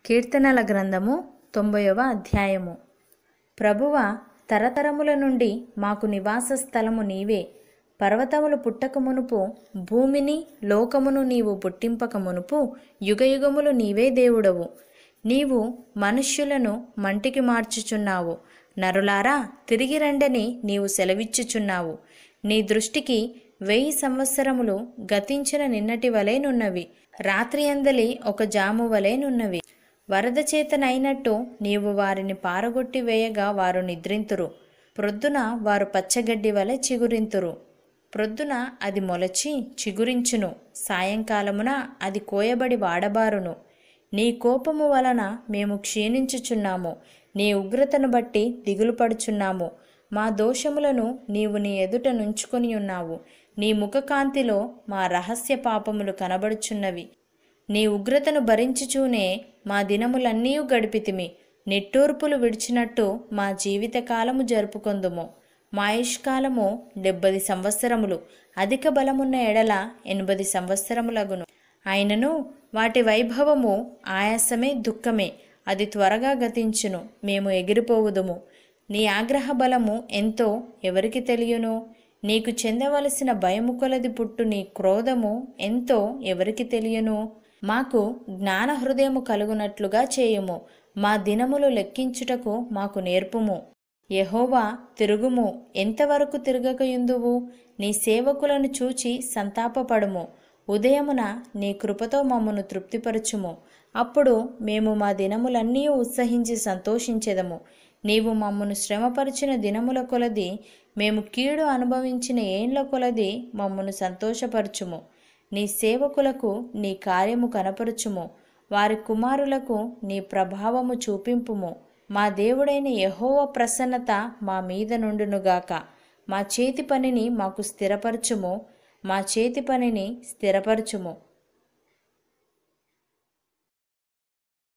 కీర్తనల గ్రంథము తొంభైవ అధ్యాయము ప్రభువ తరతరముల నుండి మాకు నివాస స్థలము నీవే పర్వతములు పుట్టక మునుపు భూమిని లోకమును నీవు పుట్టింపక మునుపు యుగయుగములు నీవే దేవుడవు నీవు మనుష్యులను మంటికి మార్చుచున్నావు నరులారా తిరిగి రండని నీవు సెలవిచ్చుచున్నావు నీ దృష్టికి వెయ్యి సంవత్సరములు గతించిన నిన్నటి వలెనున్నవి రాత్రి అందలి ఒక జాము వలెనున్నవి వరద చేతనైనట్టు నీవు వారిని పారగొట్టి వేయగా వారు నిద్రింతురు ప్రొద్దున వారు పచ్చగడ్డి వలె చిగురింతురు ప్రొద్దున అది మొలచి చిగురించును సాయంకాలమున అది కోయబడి వాడబారును నీ కోపము వలన మేము క్షీణించుచున్నాము నీ ఉగ్రతను బట్టి దిగులు పడుచున్నాము మా దోషములను నీవు నీ ఎదుట నుంచుకొని ఉన్నావు నీ ముఖకాంతిలో మా రహస్య పాపములు కనబడుచున్నవి నీ ఉగ్రతను భరించుచూనే మా దినములన్నీ గడిపితిమి నిట్టూర్పులు విడిచినట్టు మా జీవితకాలము జరుపుకొందుము మా ఆయుష్కాలము డెబ్బది సంవత్సరములు అధిక బలమున్న ఎడల ఎనభది సంవత్సరములగును అయినను వాటి వైభవము ఆయాసమే దుఃఖమే అది త్వరగా గతించును మేము ఎగిరిపోవుదుము నీ ఆగ్రహ బలము ఎంతో ఎవరికి తెలియను నీకు చెందవలసిన భయము కొలది పుట్టు నీ క్రోధము ఎంతో ఎవరికి తెలియను మాకు జ్ఞాన హృదయము కలుగునట్లుగా చేయుము మా దినములు లెక్కించుటకు మాకు నేర్పుము యహోవా తిరుగుము ఎంతవరకు తిరగకయుందువు నీ సేవకులను చూచి సంతాపపడుము ఉదయమున నీ కృపతో మమ్మను తృప్తిపరచుము అప్పుడు మేము మా దినములన్నీ ఉత్సహించి సంతోషించెదము నీవు మమ్మను శ్రమపరిచిన దినముల కొలది మేము కీడు అనుభవించిన ఏండ్ల కొలది మమ్మను సంతోషపరచుము నీ సేవకులకు నీ కార్యము కనపరచుము వారి కుమారులకు నీ ప్రభావము చూపింపుము మా దేవుడైన యహోవ ప్రసన్నత మా మీద నుండునుగాక మా చేతి పనిని మాకు స్థిరపరచుము మా చేతి పనిని స్థిరపరచుము